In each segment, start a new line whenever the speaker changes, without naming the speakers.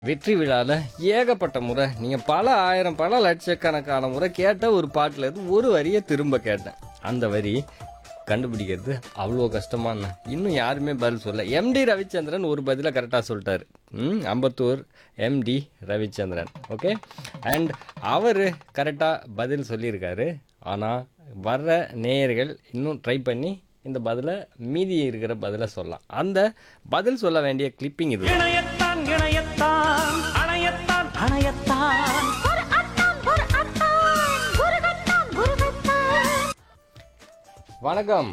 வெற்றி விழாவில் ஏகப்பட்ட முறை நீங்கள் பல ஆயிரம் பல லட்சக்கணக்கான முறை கேட்ட ஒரு பாட்டில் இருந்து ஒரு வரியை திரும்ப கேட்டேன் அந்த வரி கண்டுபிடிக்கிறது அவ்வளோ கஷ்டமான இன்னும் யாருமே பதில் சொல்ல எம்டி ரவிச்சந்திரன் ஒரு பதிலை கரெக்டாக சொல்லிட்டாரு ம் Ambattur MD Ravichandran okay and அவர் கரெக்டாக பதில் சொல்லியிருக்காரு ஆனால் வர்ற நேயர்கள் இன்னும் ட்ரை பண்ணி இந்த பதிலை மீதி இருக்கிற பதிலை சொல்லலாம் அந்த பதில் சொல்ல வேண்டிய கிளிப்பிங் இது
இணையத்தான் இணையத்தான் அணையத்தான் அணையத்தான்
ஒரு அத்தான் ஒரு அத்தான் குருகத்தான் குருகத்தான்
வணக்கம்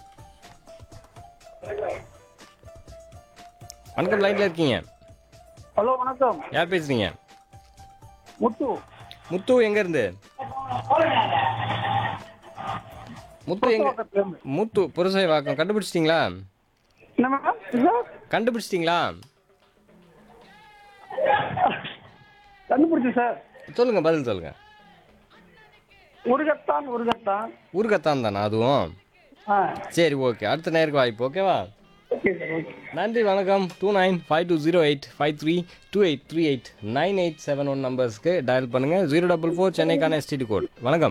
வணக்கம் லைன்ல இருக்கீங்க
ஹலோ வணக்கம்
யார் பேசுறீங்க
முத்து
முத்து எங்க இருந்து முத்து எங்க முத்து புரசை வாக்கம் கண்டுபிடிச்சிட்டீங்களா
என்ன மேடம் சார்
கண்டுபிடிச்சிட்டீங்களா
கண்டுபிடிச்சு சார்
சொல்லுங்க பதில் சொல்லுங்க
உருகத்தான் உருகத்தான்
ஊருக்கத்தான் தானே அதுவும்
ஆ
சரி ஓகே அடுத்த நேருக்கு வாய்ப்பு ஓகேவா
ஓகே சார் ஓகே
நன்றி வணக்கம் two nine five two zero eight five three two eight three eight nine eight seven one நம்பர்ஸ்க்கு டயல் பண்ணுங்கள் ஜீரோ டபுள் ஃபோர் சென்னைக்கான எஸ்டிடி கோட் வணக்கம்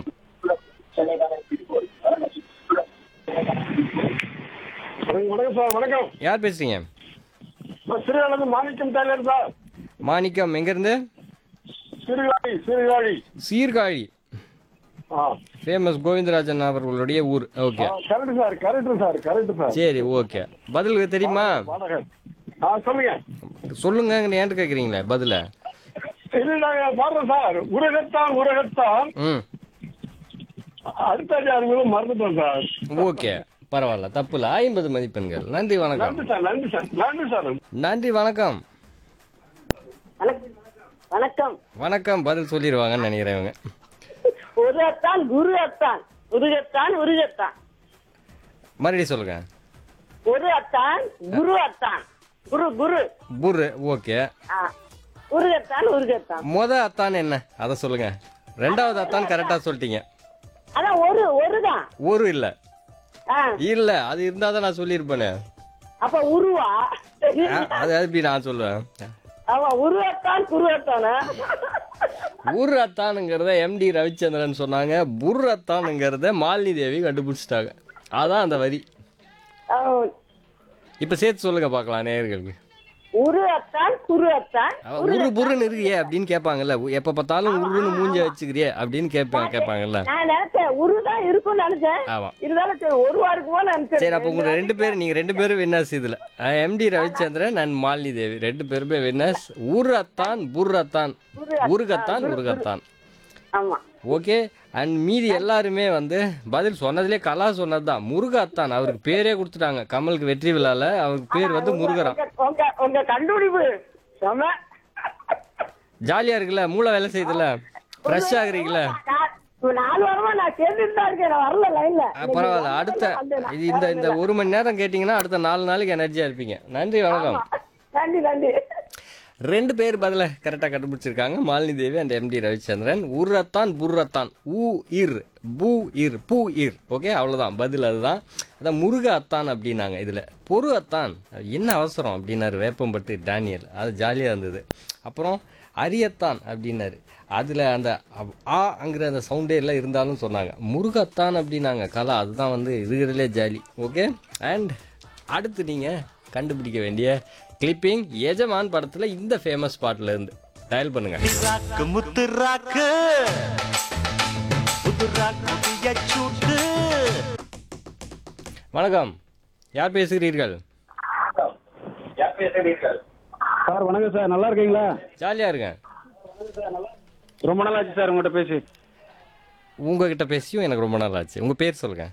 வணக்கம் சார் வணக்கம்
யார் பேசுறீங்க
சிறுகாலந்து மாணிக்கம் டெய்லர் சார்
மாணிக்கம் எங்கேருந்து
சிறுகாழி சிறுகாழி
சீர்காழி
ஆ
ஃபேமஸ் கோவிந்தராஜன் அவர்களுடைய ஊர் okay
correct sir correct sir correct sir
சரி ஓகே பதில் தெரியுமா
வணக்கம் ஆ சொல்லுங்க
சொல்லுங்க ஏன்ட்டு கேட்குறீங்களே பதில
இது நாங்க பாடுறோம் சார் உருகத்தான் உருகத்தான்
ம்
அடுத்த ஜாதிகளும் மறந்துட்டோம் சார்
ஓகே பரவாயில்ல தப்பு இல்லை ஐம்பது மதிப்பெண்கள் நன்றி வணக்கம்
நன்றி சார் நன்றி சார் நன்றி சார்
நன்றி வணக்கம்
வணக்- வணக்கம்
வணக்கம் பதில் சொல்லிடுவாங்கன்னு நினைக்கிறேன் இவங்க
ஒரு அத்தான் குரு அத்தான் உருகத்தான் உருகத்தான்
மறுபடியும் சொல்லுங்க
ஒரு அத்தான் குரு அத்தான் குரு குரு
புரு ஓகே
ஆ. உருகத்தான் உருகத்தான்
மொத அத்தான் என்ன அதை சொல்லுங்க ரெண்டாவது அத்தான் கரெக்டா சொல்லிட்டீங்க
அதான் ஒரு ஒரு தான்
ஒரு இல்ல
ஆ,
இல்ல அது இருந்தா தான் நான் சொல்லியிருப்பேனே
அப்ப உருவா
ஆ, அது அது எப்படி நான் சொல்லுவேன்
ஆமா உருவத்தான் குருவத்தானா
ஊர் அத்தானுங்கிறத எம்டி ரவிச்சந்திரன் சொன்னாங்க புர் அத்தானுங்கிறத மாலினி தேவி கண்டுபிடிச்சிட்டாங்க அதான் அந்த வரி
ஆ,
இப்ப சேர்த்து சொல்லுங்க பார்க்கலாம் நேயர்களுக்கு
உரு அத்தான் குரு அத்தான்
அவ உரு புருன்னு இருக்கியே அப்படின்னு கேட்பாங்கல்ல எப்ப பார்த்தாலும் உருன்னு மூஞ்ச வச்சுக்கிறியே அப்படின்னு கேட்பாங்க கேட்பாங்கல்ல
நான் நினைச்சேன் உரு தான் இருக்கும்னு நினைச்சேன்
ஆமா
இருந்தாலும் சரி ஒரு இருக்குமோ நினைச்சேன்
சரி அப்போ உங்க ரெண்டு பேரும் நீங்க ரெண்டு பேரும் வின்னர்ஸ் இதுல எம்டி ரவிச்சந்திரன் அண்ட் மாலினி தேவி ரெண்டு பேருமே வின்னர்ஸ் ஊரத்தான் புர்ரத்தான் உருகத்தான் உருகத்தான்
ஆமா
ஓகே அண்ட் மீதி எல்லாருமே வந்து பதில் சொன்னதுலேயே கலா சொன்னது தான் முருகத்தான் அவருக்கு பேரே கொடுத்துட்டாங்க கமலுக்கு வெற்றி விழால அவருக்கு பேர் வந்து முருகராம்
உங்க- உங்க உங்க கண்டுபிடிப்பு செம
ஜாலியா இருக்குல்ல மூளை வேலை செய்யுதுல்ல ஃப்ரெஷ் ஆகுறீங்களா
நான் இப்ப நாலு வாரமா நான் கேட்டுட்டு தான் இருக்கேன் நான் வரல லைன்ல
அஹ் பரவாயில்ல அடுத்த இது இந்த இந்த ஒரு மணி நேரம் கேட்டிங்கன்னா அடுத்த நாலு நாளைக்கு எனர்ஜியா இருப்பீங்க நன்றி வணக்கம்
நன்றி நன்றி
ரெண்டு பேர் பதில கரெக்டாக கண்டுபிடிச்சிருக்காங்க மாலினி தேவி அண்ட் எம்டி ரவிச்சந்திரன் உர்ரத்தான் புர்ரத்தான் ஊ இர் பூ இர் பூ இர் ஓகே அவ்வளோதான் பதில் அதுதான் அதான் முருக அத்தான் அப்படின்னாங்க இதில் பொறு அத்தான் என்ன அவசரம் அப்படின்னாரு வேப்பம்பட்டு டேனியல் அது ஜாலியாக இருந்தது அப்புறம் அரியத்தான் அப்படின்னாரு அதில் அந்த அவ்- ஆங்கிற அந்த சவுண்டே எல்லாம் இருந்தாலும் சொன்னாங்க முருகத்தான் அப்படின்னாங்க கலா அதுதான் வந்து இருக்கிறதுலே ஜாலி ஓகே அண்ட் அடுத்து நீங்கள் கண்டுபிடிக்க வேண்டிய கிளிப்பிங் எஜமான் படத்தில் இந்த ஃபேமஸ் பாட்டில் இருந்து டயல் பண்ணுங்க
ராக்கு முத்து ராக்கு புது ராக்கு சூட்டு
வணக்கம் யார் பேசுகிறீர்கள்
சார் வணக்கம் சார் நல்லா இருக்கீங்களா
ஜாலியாக இருங்க
ரொம்ப நாள் ஆச்சு சார் உங்கள்கிட்ட பேசி
உங்ககிட்ட பேசியும் எனக்கு ரொம்ப நாள் ஆச்சு உங்கள் பேர் சொல்லுங்கள்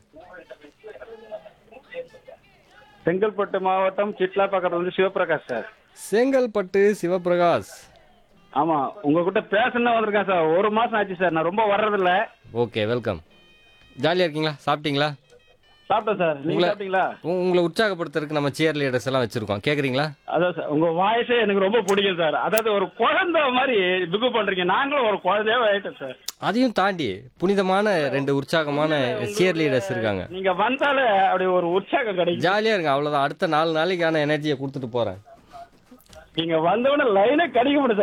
செங்கல்பட்டு மாவட்டம் சிட்லா பக்கத்துல வந்து சிவபிரகாஷ் சார்
செங்கல்பட்டு சிவபிரகாஷ்
ஆமா உங்ககிட்ட பேசணும் வந்திருக்கேன் சார் ஒரு மாசம் ஆச்சு சார் நான் ரொம்ப வர்றதில்ல
ஓகே வெல்கம் ஜாலியாக இருக்கீங்களா சாப்பிட்டீங்களா
சாப்பிட்டேன் சார் நீங்க
உங்களை-
சாப்பிட்டீங்களா
உ- உங்களை உற்சாகப்படுத்துறதுக்கு நம்ம சேர் லீடர்ஸ் எல்லாம் வச்சுருக்கோம் கேட்குறீங்களா
அதான் சார் உங்க வாய்ஸே எனக்கு ரொம்ப பிடிக்கும் சார் அதாவது ஒரு குழந்தை மாதிரி பிகு பண்றீங்க நாங்களும் ஒரு குழந்தையாவே ஆயிட்டோம் சார்
அதையும் தாண்டி புனிதமான ரெண்டு உற்சாகமான சேர் லீடர்ஸ் இருக்காங்க
நீங்க வந்தாலே அப்படி ஒரு உற்சாகம் கிடைக்கும்
ஜாலியாக இருங்க அவ்வளோதான் அடுத்த நாலு நாளைக்கான எனர்ஜியை கொடுத்துட்டு போகிறேன்
நீங்க வந்தவொடனே லைனே கிடைக்க முடியும்